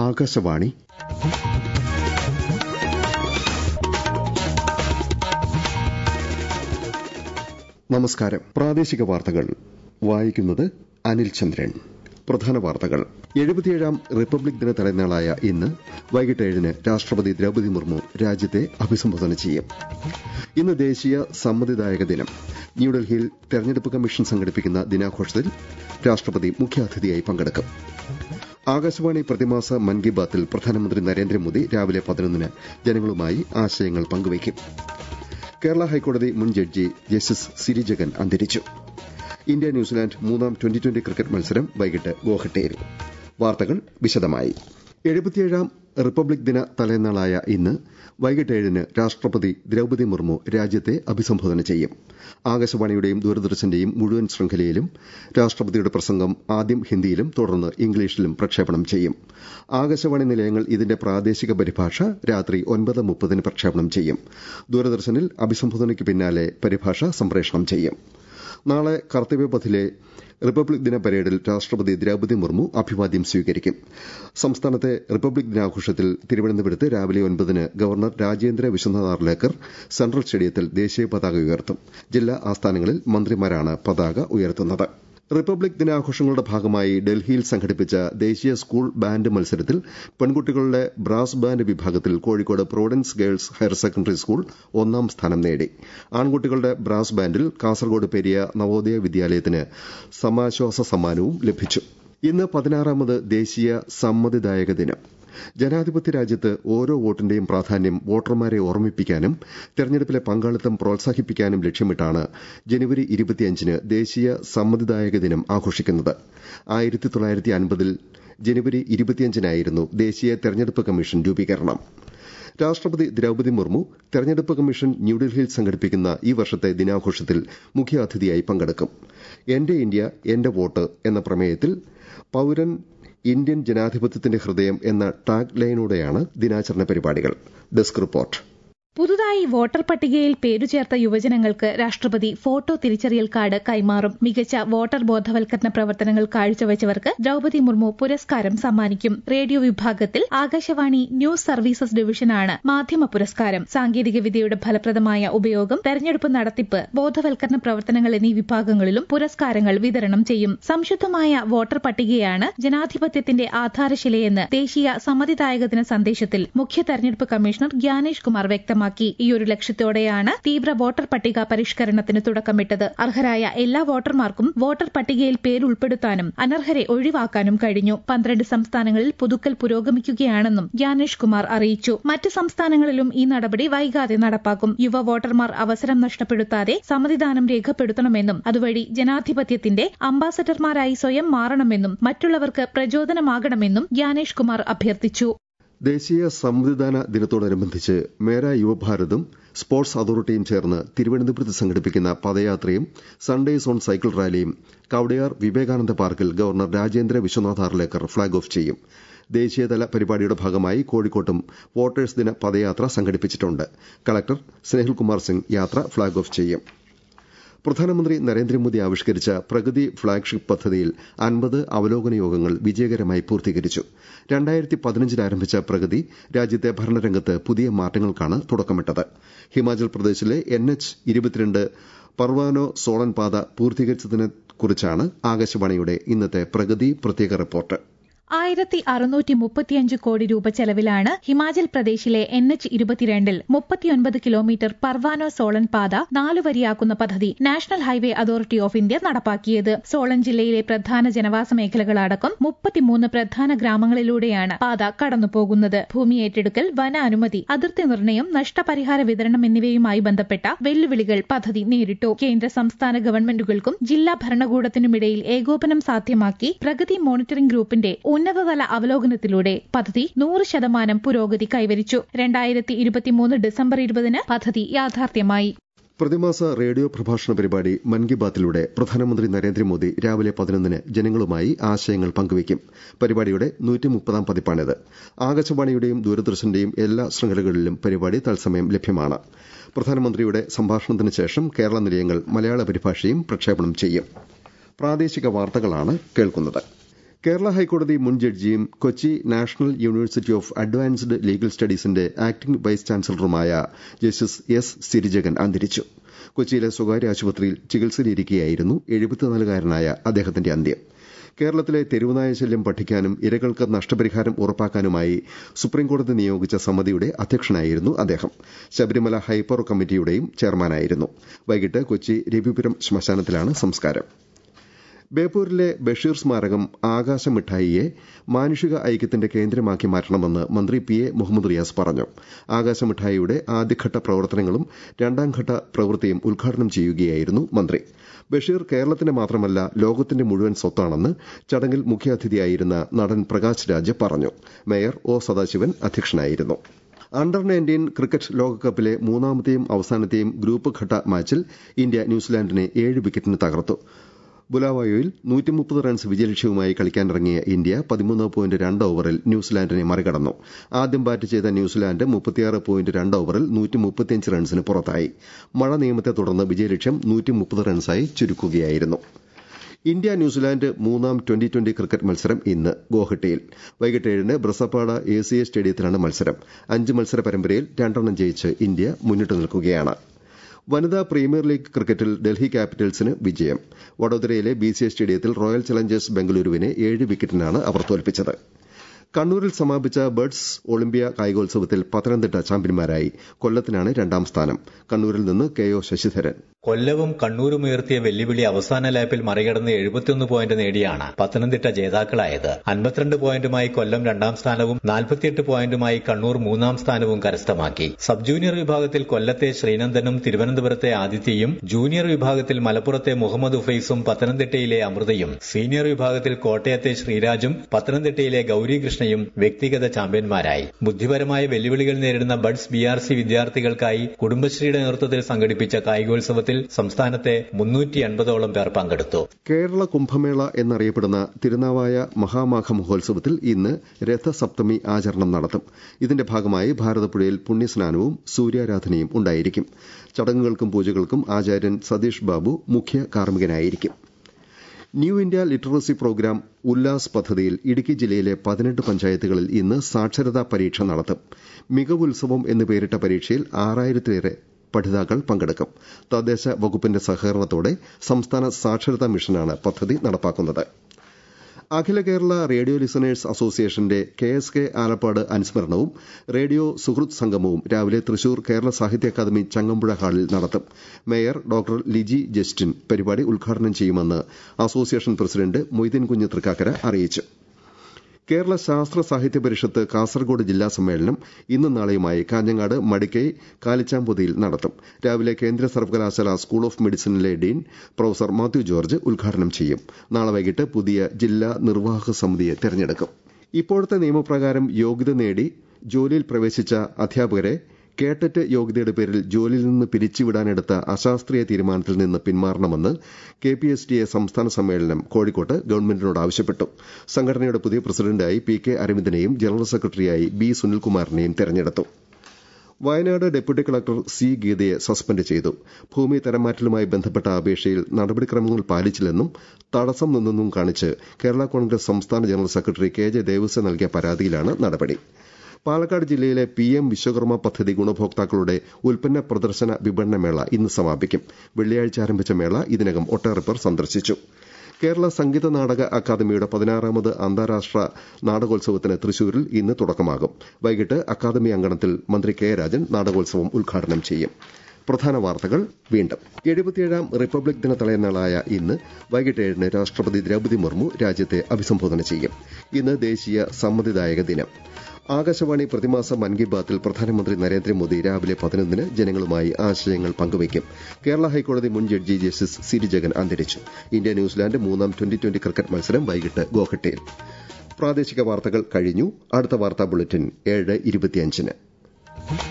ആകാശവാണി നമസ്കാരം പ്രാദേശിക വാർത്തകൾ വായിക്കുന്നത് അനിൽ ചന്ദ്രൻ പ്രധാന വാർത്തകൾ എഴുപത്തിയേഴാം റിപ്പബ്ലിക് ദിന തലേനാളായ ഇന്ന് വൈകിട്ട് ഏഴിന് രാഷ്ട്രപതി ദ്രൌപദി മുർമു രാജ്യത്തെ അഭിസംബോധന ചെയ്യും ഇന്ന് ദേശീയ സമ്മതിദായക ദിനം ന്യൂഡൽഹിയിൽ തെരഞ്ഞെടുപ്പ് കമ്മീഷൻ സംഘടിപ്പിക്കുന്ന ദിനാഘോഷത്തിൽ രാഷ്ട്രപതി മുഖ്യാതിഥിയായി പങ്കെടുക്കും ആകാശവാണി പ്രതിമാസ മൻ കി ബാത്തിൽ പ്രധാനമന്ത്രി നരേന്ദ്രമോദി രാവിലെ പതിനൊന്നിന് ജനങ്ങളുമായി ആശയങ്ങൾ പങ്കുവയ്ക്കും കേരള ഹൈക്കോടതി മുൻ ജഡ്ജി ജസ്റ്റിസ് സിരിജഗൻ അന്തരിച്ചു ഇന്ത്യ ന്യൂസിലാൻഡ് മൂന്നാം ട്വന്റി ട്വന്റി ക്രിക്കറ്റ് മത്സരം വൈകിട്ട് ഗോഹട്ടയിൽ വാർത്തകൾ വിശദമായി എഴുപത്തിയേഴാം റിപ്പബ്ലിക് ദിന തലേനാളായ ഇന്ന് വൈകിട്ട് ഏഴിന് രാഷ്ട്രപതി ദ്രൌപദി മുർമു രാജ്യത്തെ അഭിസംബോധന ചെയ്യും ആകാശവാണിയുടെയും ദൂരദർശന്റെയും മുഴുവൻ ശൃംഖലയിലും രാഷ്ട്രപതിയുടെ പ്രസംഗം ആദ്യം ഹിന്ദിയിലും തുടർന്ന് ഇംഗ്ലീഷിലും പ്രക്ഷേപണം ചെയ്യും ആകാശവാണി നിലയങ്ങൾ ഇതിന്റെ പ്രാദേശിക പരിഭാഷ രാത്രി ഒൻപത് മുപ്പതിന് പ്രക്ഷേപണം ചെയ്യും ദൂരദർശനിൽ അഭിസംബോധനയ്ക്ക് പിന്നാലെ പരിഭാഷ സംപ്രേഷണം ചെയ്യും നാളെ കർത്തവ്യപഥിലെ റിപ്പബ്ലിക് ദിന പരേഡിൽ രാഷ്ട്രപതി ദ്രൌപദി മുർമു അഭിവാദ്യം സ്വീകരിക്കും സംസ്ഥാനത്തെ റിപ്പബ്ലിക് ദിനാഘോഷത്തിൽ തിരുവനന്തപുരത്ത് രാവിലെ ഒൻപതിന് ഗവർണർ രാജേന്ദ്ര വിശ്വനാഥ് ആർലേക്കർ സെൻട്രൽ സ്റ്റേഡിയത്തിൽ ദേശീയ പതാക ഉയർത്തും ജില്ലാ ആസ്ഥാനങ്ങളിൽ മന്ത്രിമാരാണ് പതാക ഉയർത്തുന്നത് റിപ്പബ്ലിക് ദിനാഘോഷങ്ങളുടെ ഭാഗമായി ഡൽഹിയിൽ സംഘടിപ്പിച്ച ദേശീയ സ്കൂൾ ബാൻഡ് മത്സരത്തിൽ പെൺകുട്ടികളുടെ ബ്രാസ് ബാൻഡ് വിഭാഗത്തിൽ Kozhikode Providence girls higher secondary school ഒന്നാം സ്ഥാനം നേടി ആൺകുട്ടികളുടെ ബ്രാസ് ബാൻഡിൽ കാസർഗോഡ് പെരിയ നവോദയ വിദ്യാലയത്തിന് സമാശ്വാസ സമ്മാനവും ലഭിച്ചു ഇന്ന് പതിനാറാമത് ദേശീയ സമ്മതിദായക ദിനം ജനാധിപത്യ രാജ്യത്ത് ഓരോ വോട്ടിന്റെയും പ്രാധാന്യം വോട്ടർമാരെ ഓർമ്മിപ്പിക്കാനും തെരഞ്ഞെടുപ്പിലെ പങ്കാളിത്തം പ്രോത്സാഹിപ്പിക്കാനും ലക്ഷ്യമിട്ടാണ് ജനുവരി ഇരുപത്തിയഞ്ചിന് ദേശീയ സമ്മതിദായക ദിനം ആഘോഷിക്കുന്നത് ആയിരത്തി തൊള്ളായിരത്തി അൻപതിൽ ജനുവരി ഇരുപത്തിയഞ്ചിനായിരുന്നു ദേശീയ തെരഞ്ഞെടുപ്പ് കമ്മീഷൻ രൂപീകരണം രാഷ്ട്രപതി ദ്രൌപദി മുർമു തെരഞ്ഞെടുപ്പ് കമ്മീഷൻ ന്യൂഡൽഹിയിൽ സംഘടിപ്പിക്കുന്ന ഈ വർഷത്തെ ദിനാഘോഷത്തിൽ മുഖ്യാതിഥിയായി പങ്കെടുക്കും എന്റെ ഇന്ത്യ എന്റെ വോട്ട് എന്ന പ്രമേയത്തിൽ പൌരൻ ഇന്ത്യൻ ജനാധിപത്യത്തിന്റെ ഹൃദയം എന്ന ടാഗ് ലൈനോടെയാണ് ദിനാചരണ പരിപാടികൾ ഡെസ്ക് റിപ്പോർട്ട് പുതുതായി വോട്ടർ പട്ടികയിൽ പേരുചേർത്ത യുവജനങ്ങൾക്ക് രാഷ്ട്രപതി ഫോട്ടോ തിരിച്ചറിയൽ കാർഡ് കൈമാറും മികച്ച വോട്ടർ ബോധവൽക്കരണ പ്രവർത്തനങ്ങൾ കാഴ്ചവെച്ചവർക്ക് ദ്രൌപദി മുർമു പുരസ്കാരം സമ്മാനിക്കും റേഡിയോ വിഭാഗത്തിൽ ആകാശവാണി ന്യൂസ് സർവീസസ് ഡിവിഷനാണ് മാധ്യമ പുരസ്കാരം സാങ്കേതികവിദ്യയുടെ ഫലപ്രദമായ ഉപയോഗം തെരഞ്ഞെടുപ്പ് നടത്തിപ്പ് ബോധവൽക്കരണ പ്രവർത്തനങ്ങൾ എന്നീ വിഭാഗങ്ങളിലും പുരസ്കാരങ്ങൾ വിതരണം ചെയ്യും സംശുദ്ധമായ വോട്ടർ പട്ടികയാണ് ജനാധിപത്യത്തിന്റെ ആധാരശിലയെന്ന് ദേശീയ സമ്മതിദായക ദിന സന്ദേശത്തിൽ മുഖ്യ തെരഞ്ഞെടുപ്പ് കമ്മീഷണർ ഗ്യാനേഷ് കുമാർ വ്യക്തമാക്കി വ്യക്തമാക്കി ഈയൊരു ലക്ഷ്യത്തോടെയാണ് തീവ്ര വോട്ടർ പട്ടിക പരിഷ്കരണത്തിന് തുടക്കമിട്ടത് അർഹരായ എല്ലാ വോട്ടർമാർക്കും വോട്ടർ പട്ടികയിൽ പേരുൾപ്പെടുത്താനും അനർഹരെ ഒഴിവാക്കാനും കഴിഞ്ഞു പന്ത്രണ്ട് സംസ്ഥാനങ്ങളിൽ പുതുക്കൽ പുരോഗമിക്കുകയാണെന്നും ജ്ഞാനേഷ് കുമാർ അറിയിച്ചു മറ്റ് സംസ്ഥാനങ്ങളിലും ഈ നടപടി വൈകാതെ നടപ്പാക്കും യുവ വോട്ടർമാർ അവസരം നഷ്ടപ്പെടുത്താതെ സമ്മതിദാനം രേഖപ്പെടുത്തണമെന്നും അതുവഴി ജനാധിപത്യത്തിന്റെ അംബാസഡർമാരായി സ്വയം മാറണമെന്നും മറ്റുള്ളവർക്ക് പ്രചോദനമാകണമെന്നും ജ്ഞാനേഷ് കുമാർ അഭ്യർത്ഥിച്ചു ദേശീയ സമ്മതിദാന ദിനത്തോടനുബന്ധിച്ച് മേര യുവഭാരതും സ്പോർട്സ് അതോറിറ്റിയും ചേർന്ന് തിരുവനന്തപുരത്ത് സംഘടിപ്പിക്കുന്ന പദയാത്രയും സൺഡേ സോൺ സൈക്കിൾ റാലിയും കവടയാർ വിവേകാനന്ദ പാർക്കിൽ governor Rajendra Vishwanath Arlekar flag off ചെയ്യും ദേശീയതല പരിപാടിയുടെ ഭാഗമായി കോഴിക്കോട്ടും വോട്ടേഴ്സ് ദിന പദയാത്ര സംഘടിപ്പിച്ചിട്ടുണ്ട് കളക്ടർ സ്നേഹിൽകുമാർ സിംഗ് യാത്ര ഫ്ളാഗ് ഓഫ് ചെയ്യും പ്രധാനമന്ത്രി നരേന്ദ്രമോദി ആവിഷ്കരിച്ച പ്രഗതി ഫ്ളാഗ്ഷിപ്പ് പദ്ധതിയിൽ അൻപത് അവലോകന യോഗങ്ങൾ വിജയകരമായി പൂർത്തീകരിച്ചു രണ്ടായിരത്തി പതിനഞ്ചിൽ ആരംഭിച്ച പ്രഗതി രാജ്യത്തെ ഭരണരംഗത്ത് പുതിയ മാറ്റങ്ങൾക്കാണ് തുടക്കമിട്ടത് ഹിമാചൽ പ്രദേശിലെ എൻ എച്ച് ഇരുപത്തിരണ്ട് പർവാനോ സോളൻ പാത പൂർത്തീകരിച്ചതിനെക്കുറിച്ചാണ് ആകാശവാണിയുടെ ഇന്നത്തെ പ്രഗതി പ്രത്യേക റിപ്പോർട്ട് ആയിരത്തി അറുന്നൂറ്റി മുപ്പത്തിയഞ്ച് കോടി രൂപ ചെലവിലാണ് ഹിമാചൽ പ്രദേശിലെ എൻ എച്ച് ഇരുപത്തിരണ്ടിൽ മുപ്പത്തിയൊൻപത് കിലോമീറ്റർ പർവാനോ സോളൻ പാത നാലു വരിയാക്കുന്ന പദ്ധതി national highway authority of India നടപ്പാക്കിയത് സോളൻ ജില്ലയിലെ പ്രധാന ജനവാസ മേഖലകളടക്കം മുപ്പത്തിമൂന്ന് പ്രധാന ഗ്രാമങ്ങളിലൂടെയാണ് പാത കടന്നുപോകുന്നത് ഭൂമി ഏറ്റെടുക്കൽ വന അനുമതി അതിർത്തി നിർണയം നഷ്ടപരിഹാര വിതരണം എന്നിവയുമായി ബന്ധപ്പെട്ട വെല്ലുവിളികൾ പദ്ധതി നേരിട്ടു കേന്ദ്ര സംസ്ഥാന ഗവൺമെന്റുകൾക്കും ജില്ലാ ഭരണകൂടത്തിനുമിടയിൽ ഏകോപനം സാധ്യമാക്കി പ്രഗതി മോണിറ്ററിംഗ് ഗ്രൂപ്പിന്റെ ഉന്നതതല അവലോകനത്തിലൂടെ പദ്ധതി നൂറ് ശതമാനം പുരോഗതി കൈവരിച്ചു രണ്ടായിരത്തി ഇരുപത്തിമൂന്ന് ഡിസംബർ ഇരുപതിന് പദ്ധതി യാഥാർത്ഥ്യമായി പ്രതിമാസ റേഡിയോ പ്രഭാഷണ പരിപാടി മൻ കി ബാത്തിലൂടെ പ്രധാനമന്ത്രി നരേന്ദ്രമോദി രാവിലെ പതിനൊന്നിന് ജനങ്ങളുമായി ആശയങ്ങൾ പങ്കുവയ്ക്കും പരിപാടിയുടെ നൂറ്റിമുപ്പതാം പതിപ്പാണിത് ആകാശവാണിയുടെയും ദൂരദർശന്റെയും എല്ലാ ശൃംഖലകളിലും പരിപാടി തത്സമയം ലഭ്യമാണ് പ്രധാനമന്ത്രിയുടെ സംഭാഷണത്തിന് ശേഷം കേരള നിലയങ്ങൾ മലയാള പരിഭാഷയും പ്രക്ഷേപണം ചെയ്യും പ്രാദേശിക വാർത്തകളാണ് കേൾക്കുന്നത് കേരള ഹൈക്കോടതി മുൻ ജഡ്ജിയും Kochi national university of advanced legal സ്റ്റഡീസിന്റെ ആക്ടിംഗ് വൈസ് ചാൻസലറുമായ ജസ്റ്റിസ് എസ് സിരിജകൻ അന്തരിച്ചു കൊച്ചിയിലെ സ്വകാര്യ ആശുപത്രിയിൽ ചികിത്സയിലിരിക്കെയായിരുന്നു എഴുപത്തിനാലുകാരനായ അദ്ദേഹത്തിന്റെ അന്ത്യം കേരളത്തിലെ തെരുവുനായ ശല്യം പഠിക്കാനും ഇരകൾക്ക് നഷ്ടപരിഹാരം ഉറപ്പാക്കാനുമായി സുപ്രീംകോടതി നിയോഗിച്ച സമിതിയുടെ അധ്യക്ഷനായിരുന്നു അദ്ദേഹം ശബരിമല ഹൈപ്പവർ കമ്മിറ്റിയുടെയും ചെയർമാനായിരുന്നു വൈകിട്ട് കൊച്ചി രവിപുരം ശ്മശാനത്തിലാണ് സംസ്കാരം ബേപ്പൂരിലെ ബഷീർ സ്മാരകം ആകാശ മിഠായിയെ മാനുഷിക ഐക്യത്തിന്റെ കേന്ദ്രമാക്കി മാറ്റണമെന്ന് മന്ത്രി പി എ മുഹമ്മദ് റിയാസ് പറഞ്ഞു ആകാശ മിഠായിയുടെ ആദ്യഘട്ട പ്രവർത്തനങ്ങളും രണ്ടാംഘട്ട പ്രവൃത്തിയും ഉദ്ഘാടനം ചെയ്യുകയായിരുന്നു മന്ത്രി ബഷീർ കേരളത്തിന്റെ മാത്രമല്ല ലോകത്തിന്റെ മുഴുവൻ സ്വത്താണെന്ന് ചടങ്ങിൽ മുഖ്യാതിഥിയായിരുന്ന നടൻ പ്രകാശ് രാജ് പറഞ്ഞു മേയർ ഒ സദാശിവൻ അധ്യക്ഷനായിരുന്നു അണ്ടർ നയൻറ്റീൻ ക്രിക്കറ്റ് ലോകകപ്പിലെ മൂന്നാമത്തെയും അവസാനത്തെയും ഗ്രൂപ്പ് ഘട്ട മാച്ചിൽ ഇന്ത്യ ന്യൂസിലാൻഡിനെ ഏഴ് വിക്കറ്റിന് തകർത്തു ബുലാവായോയിൽ നൂറ്റിമുപ്പത് റൺസ് വിജയലക്ഷ്യവുമായി കളിക്കാനിറങ്ങിയ ഇന്ത്യ പതിമൂന്ന് പോയിന്റ് രണ്ട് ഓവറിൽ ന്യൂസിലാൻഡിനെ മറികടന്നു ആദ്യം ബാറ്റ് ചെയ്ത ന്യൂസിലാൻഡ് മുപ്പത്തിയാറ് പോയിന്റ് രണ്ട് ഓവറിൽ നൂറ്റി മുപ്പത്തിയഞ്ച് റൺസിന് പുറത്തായി മഴ നിയമത്തെ തുടർന്ന് വിജയലക്ഷ്യം നൂറ്റിമുപ്പത് റൺസായി ചുരുക്കുകയായിരുന്നു ഇന്ത്യ ന്യൂസിലാൻഡ് മൂന്നാം ട്വന്റി ട്വന്റി ക്രിക്കറ്റ് മത്സരം ഇന്ന് ഗോഹട്ടിയിൽ വൈകിട്ട് ഏഴിന് ബ്രസപ്പാട എ സി എ സ്റ്റേഡിയത്തിലാണ് മത്സരം അഞ്ച് മത്സര പരമ്പരയിൽ രണ്ടെണ്ണം ജയിച്ച് ഇന്ത്യ മുന്നിട്ട് നിൽക്കുകയാണ് വനിതാ പ്രീമിയർ ലീഗ് ക്രിക്കറ്റിൽ ഡൽഹി ക്യാപിറ്റൽസിന് വിജയം വഡോദരയിലെ ബി സി എ സ്റ്റേഡിയത്തിൽ റോയൽ ചലഞ്ചേഴ്സ് ബംഗളൂരുവിനെ ഏഴ് വിക്കറ്റിനാണ് അവർ തോൽപ്പിച്ചത് കണ്ണൂരിൽ സമാപിച്ച ബേഡ്സ് ഒളിമ്പ്യ കായികോത്സവത്തിൽ പത്തനംതിട്ട ചാമ്പ്യന്മാരായി കൊല്ലത്തിനാണ് രണ്ടാം സ്ഥാനം കണ്ണൂരിൽ നിന്ന് കെ ഒ ശശിധരൻ കൊല്ലവും കണ്ണൂരും ഉയർത്തിയ വെല്ലുവിളി അവസാന ലാപ്പിൽ മറികടന്ന് എഴുപത്തിയൊന്ന് പോയിന്റ് നേടിയാണ് പത്തനംതിട്ട ജേതാക്കളായത് അൻപത്തിരണ്ട് പോയിന്റുമായി കൊല്ലം രണ്ടാം സ്ഥാനവും നാൽപ്പത്തിയെട്ട് പോയിന്റുമായി കണ്ണൂർ മൂന്നാം സ്ഥാനവും കരസ്ഥമാക്കി സബ് ജൂനിയർ വിഭാഗത്തിൽ കൊല്ലത്തെ ശ്രീനന്ദനും തിരുവനന്തപുരത്തെ ആദിത്യയും ജൂനിയർ വിഭാഗത്തിൽ മലപ്പുറത്തെ മുഹമ്മദ് ഉഫൈസും പത്തനംതിട്ടയിലെ അമൃതയും സീനിയർ വിഭാഗത്തിൽ കോട്ടയത്തെ ശ്രീരാജും പത്തനംതിട്ടയിലെ ഗൌരികൃഷ്ണയും വ്യക്തിഗത ചാമ്പ്യന്മാരായി ബുദ്ധിപരമായ വെല്ലുവിളികൾ നേരിടുന്ന ബഡ്സ് ബി ആർ സി വിദ്യാർത്ഥികൾക്കായി കുടുംബശ്രീയുടെ നേതൃത്വത്തിൽ സംഘടിപ്പിച്ച കായികോത്സവത്തിൽ സംസ്ഥാനത്തെ മുന്നൂറ്റി അൻപതോളം പേർ പങ്കെടുത്തു കേരള കുംഭമേള എന്നറിയപ്പെടുന്ന തിരുനാവായ മഹാമാഘ മഹോത്സവത്തിൽ ഇന്ന് രഥസപ്തമി ആചരണം നടത്തും ഇതിന്റെ ഭാഗമായി ഭാരതപ്പുഴയിൽ പുണ്യസ്നാനവും സൂര്യാരാധനയും ഉണ്ടായിരിക്കും ചടങ്ങുകൾക്കും പൂജകൾക്കും ആചാര്യൻ സതീഷ് ബാബു മുഖ്യ കാർമ്മികനായിരിക്കും new India literacy programme Ullas പദ്ധതിയിൽ ഇടുക്കി ജില്ലയിലെ പതിനെട്ട് പഞ്ചായത്തുകളിൽ ഇന്ന് സാക്ഷരതാ പരീക്ഷ നടത്തും മികവുത്സവം എന്ന് പേരിട്ട പരീക്ഷയിൽ ആറായിരത്തിലേറെ പഠിതാക്കൾ പങ്കെടുക്കും തദ്ദേശ വകുപ്പിന്റെ സഹകരണത്തോടെ സംസ്ഥാന സാക്ഷരതാ മിഷനാണ് പദ്ധതി നടപ്പാക്കുന്നത് അഖില കേരള റേഡിയോ ലിസണേഴ്സ് അസോസിയേഷന്റെ കെ എസ് കെ ആലപ്പാട് അനുസ്മരണവും റേഡിയോ സുഹൃത് സംഗമവും രാവിലെ തൃശൂർ കേരള സാഹിത്യ അക്കാദമി ചങ്ങമ്പുഴ ഹാളിൽ നടത്തും മേയർ ഡോക്ടർ ലിജി ജസ്റ്റിൻ പരിപാടി ഉദ്ഘാടനം ചെയ്യുമെന്ന് അസോസിയേഷൻ പ്രസിഡന്റ് മൊയ്തീൻ കുഞ്ഞ് തൃക്കാക്കര അറിയിച്ചു കേരള ശാസ്ത്ര സാഹിത്യ പരിഷത്ത് കാസർഗോഡ് ജില്ലാ സമ്മേളനം ഇന്നും നാളെയുമായി കാഞ്ഞങ്ങാട് മടിക്കൈ കാലിച്ചാമ്പൊതിയിൽ നടത്തും രാവിലെ കേന്ദ്ര സർവകലാശാല സ്കൂൾ ഓഫ് മെഡിസിനിലെ ഡീൻ പ്രൊഫസർ മാത്യു ജോർജ് ഉദ്ഘാടനം ചെയ്യും നാളെ വൈകിട്ട് പുതിയ ജില്ലാ നിർവാഹക സമിതിയെ തെരഞ്ഞെടുക്കും ഇപ്പോഴത്തെ നിയമപ്രകാരം യോഗ്യത നേടി ജോലിയിൽ പ്രവേശിച്ച അധ്യാപകരെ കേട്ടറ്റ് യോഗ്യതയുടെ പേരിൽ ജോലിയിൽ നിന്ന് പിരിച്ചുവിടാനെടുത്ത അശാസ്ത്രീയ തീരുമാനത്തിൽ നിന്ന് പിന്മാറണമെന്ന് K P S T A സംസ്ഥാന സമ്മേളനം കോഴിക്കോട്ട് ഗവൺമെന്റിനോട് ആവശ്യപ്പെട്ടു സംഘടനയുടെ പുതിയ പ്രസിഡന്റായി പി കെ അരവിന്ദനെയും ജനറൽ സെക്രട്ടറിയായി ബി സുനിൽകുമാറിനെയും തെരഞ്ഞെടുത്തു വയനാട് ഡെപ്യൂട്ടി കളക്ടർ സി ഗീതയെ സസ്പെൻഡ് ചെയ്തു ഭൂമി തരംമാറ്റലുമായി ബന്ധപ്പെട്ട അപേക്ഷയിൽ നടപടിക്രമങ്ങൾ പാലിച്ചില്ലെന്നും തടസ്സം നിന്നെന്നും കാണിച്ച് കേരള കോൺഗ്രസ് സംസ്ഥാന ജനറൽ സെക്രട്ടറി കെ ജെ ദേവസ്വ നൽകിയ പരാതിയിലാണ് നടപടി പാലക്കാട് ജില്ലയിലെ പി എം വിശ്വകർമ്മ പദ്ധതി ഗുണഭോക്താക്കളുടെ ഉൽപ്പന്ന പ്രദർശന വിപണന മേള ഇന്ന് സമാപിക്കും വെള്ളിയാഴ്ച ആരംഭിച്ച മേള ഇതിനകം ഒട്ടേറെ പേർ സന്ദർശിച്ചു കേരള സംഗീത നാടക അക്കാദമിയുടെ പതിനാറാമത് അന്താരാഷ്ട്ര നാടകോത്സവത്തിന് തൃശൂരിൽ ഇന്ന് തുടക്കമാകും വൈകിട്ട് അക്കാദമി അങ്കണത്തിൽ മന്ത്രി കെ രാജൻ നാടകോത്സവം ഉദ്ഘാടനം ചെയ്യും പ്രധാന വാർത്തകൾ വീണ്ടും എഴുപത്തിയേഴാം റിപ്പബ്ലിക് ദിന തലേന്നാളായ ഇന്ന് വൈകിട്ട് ഏഴിന് രാഷ്ട്രപതി ദ്രൌപദി മുർമു രാജ്യത്തെ അഭിസംബോധന ചെയ്യും ഇന്ന് ദേശീയ സമ്മതിദായക ദിനം ആകാശവാണി പ്രതിമാസ മൻ കി ബാത്തിൽ പ്രധാനമന്ത്രി നരേന്ദ്രമോദി രാവിലെ പതിനൊന്നിന് ജനങ്ങളുമായി ആശയങ്ങൾ പങ്കുവയ്ക്കും കേരള ഹൈക്കോടതി മുൻ ജഡ്ജി ജസ്റ്റിസ് സിരി ജഗൻ അന്തരിച്ചു ഇന്ത്യ ന്യൂസിലാൻഡ് മൂന്നാം ട്വന്റി ട്വന്റി ക്രിക്കറ്റ് മത്സരം വൈകിട്ട് ഗോഹട്ടിയിൽ പ്രാദേശിക വാർത്തകൾ കഴിഞ്ഞു അടുത്ത വാർത്താ ബുള്ളറ്റിൻ ഏഴ് ഇരുപത്തിയഞ്ചിന്